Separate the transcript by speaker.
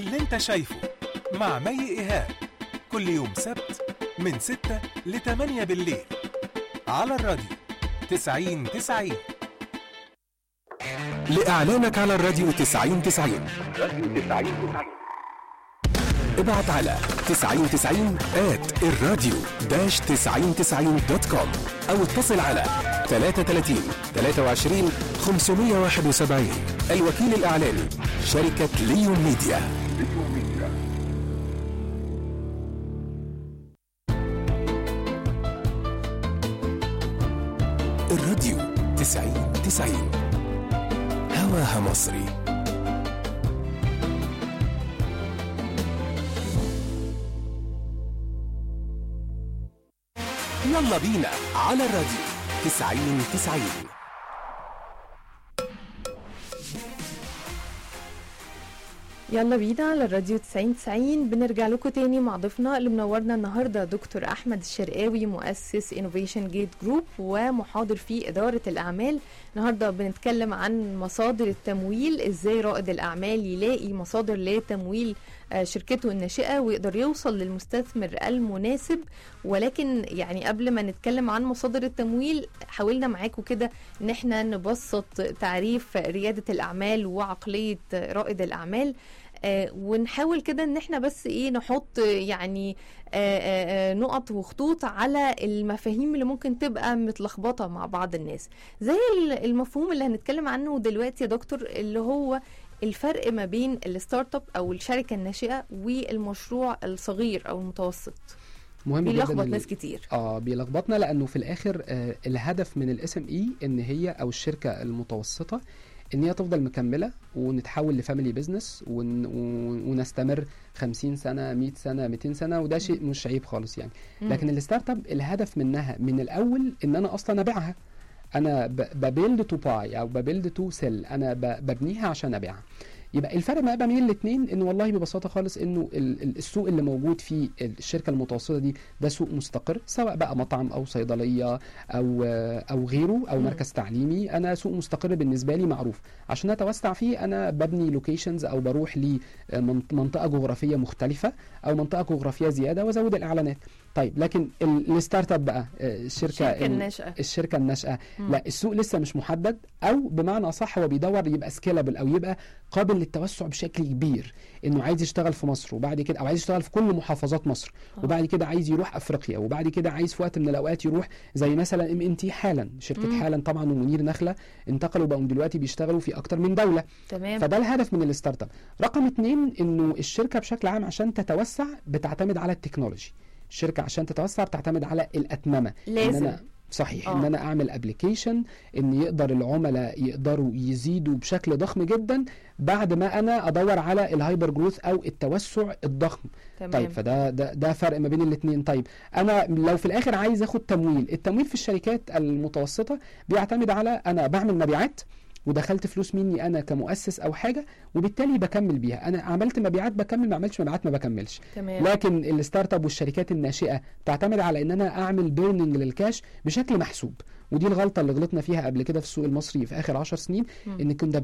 Speaker 1: اللي انت شايفه مع مي إيهاب كل يوم سبت من 6 ل 8 بالليل على الراديو 90 90 لإعلانك على الراديو 90 90 ابعت على 9090 at الراديو داش 9090 دوت كوم أو اتصل على 33 23 571 الوكيل الإعلاني شركة ليون ميديا الراديو 90 90 هواها مصري يلا بينا على الراديو 90 90
Speaker 2: يلا بينا على الراديو 90 90 بنرجع لكم تاني مع ضيفنا اللي منورنا النهارده دكتور احمد الشرقاوي مؤسس انوفيشن جيت جروب ومحاضر في اداره الاعمال النهارده بنتكلم عن مصادر التمويل ازاي رائد الاعمال يلاقي مصادر لتمويل آه، شركته الناشئه ويقدر يوصل للمستثمر المناسب ولكن يعني قبل ما نتكلم عن مصادر التمويل حاولنا معاكم كده ان احنا نبسط تعريف رياده الاعمال وعقليه رائد الاعمال آه، ونحاول كده ان احنا بس ايه نحط يعني آه، آه، آه، نقط وخطوط على المفاهيم اللي ممكن تبقى متلخبطه مع بعض الناس زي ال- المفهوم اللي هنتكلم عنه دلوقتي يا دكتور اللي هو الفرق ما بين الستارت اب او الشركه الناشئه والمشروع الصغير او المتوسط
Speaker 3: مهم جدا
Speaker 2: بيلخبط
Speaker 3: ال-
Speaker 2: ناس كتير
Speaker 3: اه بيلخبطنا لانه في الاخر آه الهدف من الاس ام اي ان هي او الشركه المتوسطه ان هي تفضل مكمله ونتحول لفاميلي بزنس ون ون- ونستمر 50 سنه 100 سنه 200 سنه وده شيء مش عيب خالص يعني
Speaker 2: مم.
Speaker 3: لكن الستارت اب الهدف منها من الاول ان انا اصلا ابيعها انا ببيلد تو باي او ببيلد تو سيل انا ب- ببنيها عشان ابيعها يبقى الفرق ما بين الاثنين انه والله ببساطه خالص انه ال- ال- السوق اللي موجود فيه الشركه المتوسطه دي ده سوق مستقر سواء بقى مطعم او صيدليه او او غيره او
Speaker 2: مم.
Speaker 3: مركز تعليمي انا سوق مستقر بالنسبه لي معروف عشان اتوسع فيه انا ببني لوكيشنز او بروح لمنطقه جغرافيه مختلفه او منطقه جغرافيه زياده وازود الاعلانات طيب لكن ال- الستارت اب بقى آه، الشركه
Speaker 2: الشركه
Speaker 3: ال-
Speaker 2: الناشئه
Speaker 3: الشركه الناشئه
Speaker 2: مم.
Speaker 3: لا السوق لسه مش محدد او بمعنى اصح هو بيدور يبقى سكيلابل او يبقى قابل للتوسع بشكل كبير انه عايز يشتغل في مصر وبعد كده او عايز يشتغل في كل محافظات مصر
Speaker 2: آه.
Speaker 3: وبعد كده عايز يروح افريقيا وبعد كده عايز في وقت من الاوقات يروح زي مثلا ام ام تي حالا شركه
Speaker 2: مم.
Speaker 3: حالا طبعا ومنير نخله انتقلوا بقوا دلوقتي بيشتغلوا في اكتر من دوله
Speaker 2: تمام
Speaker 3: فده الهدف من الستارت اب رقم اتنين انه الشركه بشكل عام عشان تتوسع بتعتمد على التكنولوجي الشركه عشان تتوسع بتعتمد على الاتممه ان
Speaker 2: لازم
Speaker 3: انا صحيح
Speaker 2: آه.
Speaker 3: ان انا اعمل ابلكيشن ان يقدر العملاء يقدروا يزيدوا بشكل ضخم جدا بعد ما انا ادور على الهايبر جروث او التوسع الضخم
Speaker 2: تمام
Speaker 3: طيب فده ده ده فرق ما بين الاثنين طيب انا لو في الاخر عايز اخد تمويل التمويل في الشركات المتوسطه بيعتمد على انا بعمل مبيعات ودخلت فلوس مني انا كمؤسس او حاجه وبالتالي بكمل بيها انا عملت مبيعات بكمل ما عملتش مبيعات ما بكملش
Speaker 2: تمام
Speaker 3: لكن الستارت اب والشركات الناشئه تعتمد على ان انا اعمل بيرنينج للكاش بشكل محسوب ودي الغلطه اللي غلطنا فيها قبل كده في السوق المصري في اخر 10 سنين
Speaker 2: مم.
Speaker 3: ان كنا